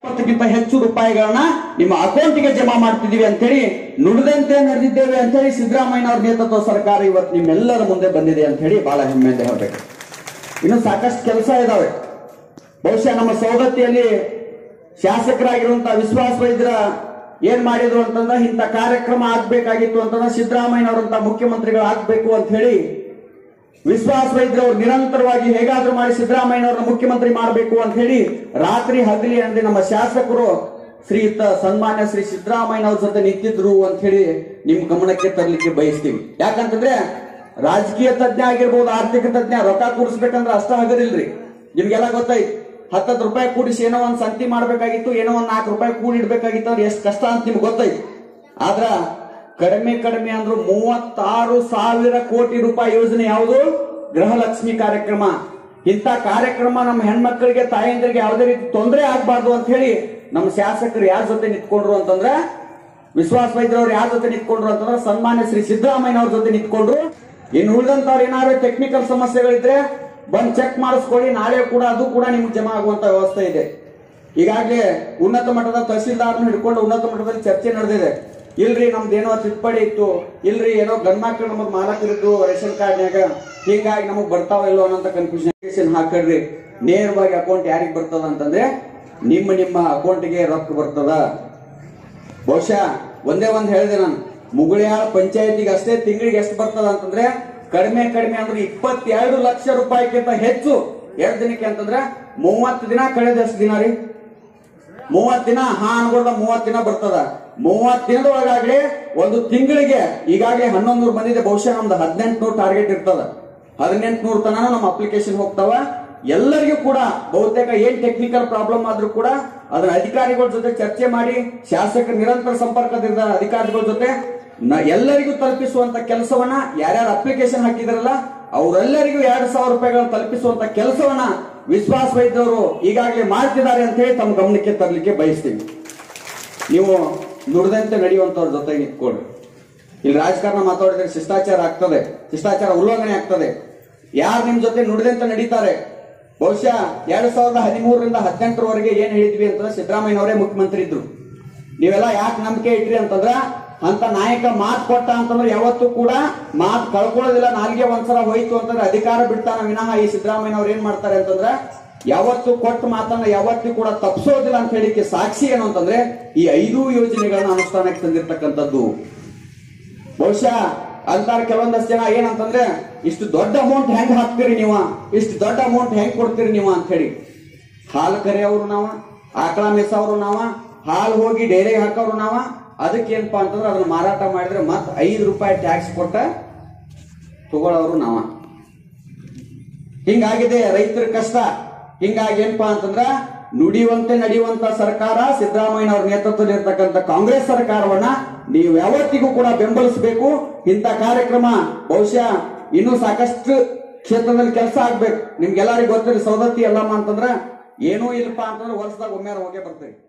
ಇಪ್ಪತ್ತಕ್ಕಿಂತ ಹೆಚ್ಚು ರೂಪಾಯಿಗಳನ್ನ ನಿಮ್ಮ ಅಕೌಂಟ್ಗೆ ಜಮಾ ಮಾಡ್ತಿದೀವಿ ಅಂತೇಳಿ ನುಡಿದಂತೆ ನಡೆದಿದ್ದೇವೆ ಅಂತೇಳಿ ಸಿದ್ದರಾಮಯ್ಯ ಅವ್ರ ನೇತೃತ್ವ ಸರ್ಕಾರ ಇವತ್ತು ನಿಮ್ಮೆಲ್ಲರ ಮುಂದೆ ಬಂದಿದೆ ಅಂತ ಹೇಳಿ ಬಹಳ ಹೆಮ್ಮೆಯಿಂದ ಹೇಳ್ಬೇಕು ಇನ್ನು ಸಾಕಷ್ಟು ಕೆಲಸ ಇದಾವೆ ಬಹುಶಃ ನಮ್ಮ ಸವದತ್ತಿಯಲ್ಲಿ ಶಾಸಕರಾಗಿರುವಂತಹ ವಿಶ್ವಾಸ ವೈದ್ಯರ ಏನ್ ಮಾಡಿದ್ರು ಅಂತಂದ್ರೆ ಇಂಥ ಕಾರ್ಯಕ್ರಮ ಆಗ್ಬೇಕಾಗಿತ್ತು ಅಂತಂದ್ರೆ ಸಿದ್ದರಾಮಯ್ಯ ಅವರಂತ ಮುಖ್ಯಮಂತ್ರಿಗಳು ಆಗ್ಬೇಕು ಅಂತ ಹೇಳಿ ವಿಶ್ವಾಸ ವೈದ್ಯರು ಅವರು ನಿರಂತರವಾಗಿ ಹೇಗಾದ್ರೂ ಮಾಡಿ ಸಿದ್ದರಾಮಯ್ಯನವ್ರನ್ನ ಮುಖ್ಯಮಂತ್ರಿ ಮಾಡಬೇಕು ಅಂತ ಹೇಳಿ ರಾತ್ರಿ ಹಗಲಿ ಅಂದ್ರೆ ನಮ್ಮ ಶಾಸಕರು ಶ್ರೀಯುತ ಸನ್ಮಾನ್ಯ ಶ್ರೀ ಸಿದ್ದರಾಮಯ್ಯನವ್ರ ಜೊತೆ ನಿಂತಿದ್ರು ಅಂತ ಹೇಳಿ ನಿಮ್ ಗಮನಕ್ಕೆ ತರಲಿಕ್ಕೆ ಬಯಸ್ತೀವಿ ಯಾಕಂತಂದ್ರೆ ರಾಜಕೀಯ ತಜ್ಞ ಆಗಿರ್ಬೋದು ಆರ್ಥಿಕ ತಜ್ಞ ರೊಕ್ಕ ಕೂಡಿಸ್ಬೇಕಂದ್ರೆ ಅಷ್ಟ ಹಗರಿಲ್ರಿ ನಿಮ್ಗೆಲ್ಲ ಗೊತ್ತಾಯ್ತು ಹತ್ತತ್ತು ರೂಪಾಯಿ ಕೂಡಿಸಿ ಏನೋ ಒಂದ್ ಸಂತಿ ಮಾಡ್ಬೇಕಾಗಿತ್ತು ಏನೋ ಒಂದ್ ನಾಲ್ಕು ರೂಪಾಯಿ ಕೂಡಿ ಇಡ್ಬೇಕಾಗಿತ್ತು ಅಂದ್ರೆ ಎಷ್ಟು ಕಷ್ಟ ಅಂತ ನಿಮ್ಗೆ ಗೊತ್ತಾಯ್ತು ಆದ್ರ ಕಡಿಮೆ ಕಡಿಮೆ ಅಂದ್ರು ಮೂವತ್ತಾರು ಸಾವಿರ ಕೋಟಿ ರೂಪಾಯಿ ಯೋಜನೆ ಯಾವುದು ಗೃಹಲಕ್ಷ್ಮಿ ಕಾರ್ಯಕ್ರಮ ಇಂಥ ಕಾರ್ಯಕ್ರಮ ನಮ್ಮ ಹೆಣ್ಮಕ್ಳಿಗೆ ತಾಯಂದಿರಿಗೆ ಯಾವುದೇ ರೀತಿ ತೊಂದರೆ ಆಗ್ಬಾರ್ದು ಅಂತ ಹೇಳಿ ನಮ್ಮ ಶಾಸಕರು ಯಾರ ಜೊತೆ ನಿಂತ್ಕೊಂಡ್ರು ಅಂತಂದ್ರೆ ವಿಶ್ವಾಸ ವೈದ್ಯರವ್ರು ಯಾರ ಜೊತೆ ನಿಂತ್ಕೊಂಡ್ರು ಅಂತಂದ್ರೆ ಸನ್ಮಾನ್ಯ ಶ್ರೀ ಸಿದ್ದರಾಮಯ್ಯ ಅವ್ರ ಜೊತೆ ನಿಂತ್ಕೊಂಡ್ರು ಇನ್ನು ಉಳಿದಂತವ್ರು ಏನಾದ್ರು ಟೆಕ್ನಿಕಲ್ ಸಮಸ್ಯೆಗಳಿದ್ರೆ ಬಂದ್ ಚೆಕ್ ಮಾಡಿಸ್ಕೊಳ್ಳಿ ನಾಳೆ ಕೂಡ ಅದು ಕೂಡ ನಿಮ್ಗೆ ಜಮಾ ಆಗುವಂತ ವ್ಯವಸ್ಥೆ ಇದೆ ಈಗಾಗಲೇ ಉನ್ನತ ಮಟ್ಟದ ತಹಸೀಲ್ದಾರ್ನ ಹಿಡ್ಕೊಂಡು ಉನ್ನತ ಮಟ್ಟದಲ್ಲಿ ಚರ್ಚೆ ನಡೆದಿದೆ ಇಲ್ರಿ ನಮ್ದು ಏನೋ ತಿದ್ದುಪಡಿ ಇತ್ತು ಇಲ್ರಿ ಏನೋ ಗಂಡ್ಮಕ್ಳು ನಮಗ್ ಮಾಲಕರಿದ್ದು ರೇಷನ್ ಕಾರ್ಡ್ನ್ಯಾಗ ಹೀಗಾಗಿ ನಮಗ್ ಬರ್ತಾವ ಇಲ್ಲೋ ಅನ್ನೋಂತ ಕನ್ಫ್ಯೂಷನ್ ಹಾಕಡ್ರಿ ನೇರವಾಗಿ ಅಕೌಂಟ್ ಯಾರಿಗ್ ಬರ್ತದ ಅಂತಂದ್ರೆ ನಿಮ್ಮ ನಿಮ್ಮ ಅಕೌಂಟ್ಗೆ ರೊಕ್ಕ ಬರ್ತದ ಬಹುಶಃ ಒಂದೇ ಒಂದ್ ಹೇಳಿದೆ ನಾನು ಮುಗುಳ್ಯಾಳ ಪಂಚಾಯತಿಗೆ ಅಷ್ಟೇ ತಿಂಗಳಿಗೆ ಎಷ್ಟು ಬರ್ತದ ಅಂತಂದ್ರೆ ಕಡಿಮೆ ಕಡಿಮೆ ಅಂದ್ರೆ ಇಪ್ಪತ್ತೆರಡು ಲಕ್ಷ ರೂಪಾಯಿಗಿಂತ ಹೆಚ್ಚು ಎರಡು ದಿನಕ್ಕೆ ಅಂತಂದ್ರೆ ಮೂವತ್ತು ದಿನ ಕಳೆದ ಎಷ್ಟು ದಿನ ರೀ ಮೂವತ್ ದಿನ ಹಾ ಅನ್ಕೊಳ್ದ ಮೂವತ್ ದಿನ ಬರ್ತದ ಮೂವತ್ ದಿನದೊಳಗಾಗ್ಲಿ ಒಂದು ತಿಂಗಳಿಗೆ ಈಗಾಗಲೇ ಹನ್ನೊಂದು ನೂರು ಬಂದಿದೆ ಬಹುಶಃ ನಮ್ದು ಹದಿನೆಂಟು ನೂರು ಟಾರ್ಗೆಟ್ ಇರ್ತದ ಹದಿನೆಂಟು ನೂರು ತನ ನಮ್ಮ ಅಪ್ಲಿಕೇಶನ್ ಹೋಗ್ತಾವ ಎಲ್ಲರಿಗೂ ಕೂಡ ಬಹುತೇಕ ಏನ್ ಟೆಕ್ನಿಕಲ್ ಪ್ರಾಬ್ಲಮ್ ಆದ್ರೂ ಕೂಡ ಅದನ್ನ ಅಧಿಕಾರಿಗಳ ಜೊತೆ ಚರ್ಚೆ ಮಾಡಿ ಶಾಸಕರ ನಿರಂತರ ಸಂಪರ್ಕದಿಂದ ಅಧಿಕಾರಿಗಳ ಜೊತೆ ನ- ಎಲ್ಲರಿಗೂ ತಲುಪಿಸುವಂತ ಕೆಲಸವನ್ನ ಯಾರ್ಯಾರು ಅಪ್ಲಿಕೇಶನ್ ಹಾಕಿದಾರಲ್ಲ ಅವರೆಲ್ಲರಿಗೂ ಎರಡು ಸಾವಿರ ರೂಪಾಯಿಗಳನ್ನು ತಲುಪಿಸುವಂತ ಕೆಲಸವನ್ನ ವಿಶ್ವಾಸ ವೈದ್ಯರು ಈಗಾಗಲೇ ಮಾಡ್ತಿದ್ದಾರೆ ಅಂತ ಹೇಳಿ ತಮ್ಮ ಗಮನಕ್ಕೆ ತರಲಿಕ್ಕೆ ಬಯಸ್ತೀವಿ ನೀವು ನುಡಿದಂತೆ ನಡೆಯುವಂತವ್ರ ಜೊತೆ ನಿಂತ್ಕೊಳ್ರಿ ಇಲ್ಲಿ ರಾಜಕಾರಣ ಮಾತಾಡಿದ್ರೆ ಶಿಷ್ಟಾಚಾರ ಆಗ್ತದೆ ಶಿಷ್ಟಾಚಾರ ಉಲ್ಲಂಘನೆ ಆಗ್ತದೆ ಯಾರು ನಿಮ್ ಜೊತೆ ನುಡಿದಂತೆ ನಡೀತಾರೆ ಬಹುಶಃ ಎರಡ್ ಸಾವಿರದ ಹದಿಮೂರರಿಂದ ಹದಿನೆಂಟರವರೆಗೆ ಏನ್ ಹೇಳಿದ್ವಿ ಅಂತಂದ್ರೆ ಸಿದ್ದರಾಮಯ್ಯನವರೇ ಮುಖ್ಯಮಂತ್ರಿ ಇದ್ರು ನೀವೆಲ್ಲ ಯಾಕೆ ನಂಬಿಕೆ ಇಟ್ರಿ ಅಂತಂದ್ರ ಅಂತ ನಾಯಕ ಮಾತ್ ಕೊಟ್ಟ ಅಂತಂದ್ರೆ ಯಾವತ್ತೂ ಕೂಡ ಮಾತ್ ಕಳ್ಕೊಳ್ಳೋದಿಲ್ಲ ನಾಲ್ಗೆ ಒಂದ್ಸಲ ಹೋಯ್ತು ಅಂತಂದ್ರೆ ಅಧಿಕಾರ ಬಿಡ್ತಾನ ವಿನಃ ಈ ಸಿದ್ದರಾಮಯ್ಯನವ್ರು ಏನ್ ಮಾಡ್ತಾರೆ ಅಂತಂದ್ರೆ ಯಾವತ್ತು ಕೊಟ್ಟ ಮಾತನ್ನ ಯಾವತ್ತೂ ಕೂಡ ತಪ್ಪಿಸೋದಿಲ್ಲ ಅಂತ ಹೇಳಿಕ್ಕೆ ಸಾಕ್ಷಿ ಏನು ಅಂತಂದ್ರೆ ಈ ಐದು ಯೋಜನೆಗಳನ್ನ ಅನುಷ್ಠಾನಕ್ಕೆ ತಂದಿರ್ತಕ್ಕಂಥದ್ದು ಬಹುಶಃ ಅಂತಾರ ಕೆಲವೊಂದಷ್ಟು ಜನ ಏನಂತಂದ್ರೆ ಇಷ್ಟು ದೊಡ್ಡ ಅಮೌಂಟ್ ಹೆಂಗ್ ಹಾಕ್ತೀರಿ ನೀವು ಇಷ್ಟು ದೊಡ್ಡ ಅಮೌಂಟ್ ಹೆಂಗ್ ಕೊಡ್ತೀರಿ ನೀವು ಅಂತ ಹೇಳಿ ಹಾಲು ಕರೆಯವರು ನಾವ ಆಕಳ ಮೇಸವರು ನಾವ ಹಾಲು ಹೋಗಿ ಡೈರಿಗೆ ಹಾಕೋರು ನಾವ ಅದಕ್ಕೆ ಏನಪ್ಪಾ ಅಂತಂದ್ರೆ ಅದನ್ನ ಮಾರಾಟ ಮಾಡಿದ್ರೆ ಮತ್ ಐದು ರೂಪಾಯಿ ಟ್ಯಾಕ್ಸ್ ಕೊಟ್ಟ ತಗೊಳ್ಳೋರು ನಾವ ಹಿಂಗಾಗಿದೆ ರೈತರ ಕಷ್ಟ ಹಿಂಗಾಗಿ ಏನಪ್ಪಾ ಅಂತಂದ್ರ ನುಡಿಯುವಂತೆ ನಡೆಯುವಂತ ಸರ್ಕಾರ ಸಿದ್ದರಾಮಯ್ಯ ಅವ್ರ ನೇತೃತ್ವದಲ್ಲಿ ಇರ್ತಕ್ಕಂಥ ಕಾಂಗ್ರೆಸ್ ಸರ್ಕಾರವನ್ನ ನೀವು ಯಾವತ್ತಿಗೂ ಕೂಡ ಬೆಂಬಲಿಸಬೇಕು ಇಂಥ ಕಾರ್ಯಕ್ರಮ ಬಹುಶಃ ಇನ್ನೂ ಸಾಕಷ್ಟು ಕ್ಷೇತ್ರದಲ್ಲಿ ಕೆಲಸ ಆಗ್ಬೇಕು ನಿಮ್ಗೆಲ್ಲರಿಗೂ ಗೊತ್ತಿರಿ ಸೌದತ್ತಿ ಎಲ್ಲಮ್ಮ ಅಂತಂದ್ರ ಏನೂ ಇಲ್ಲಪ್ಪ ಅಂತಂದ್ರೆ ವರ್ಷದಾಗ ಒಮ್ಮೆ ಹೋಗೇ ಬರ್ತೇವೆ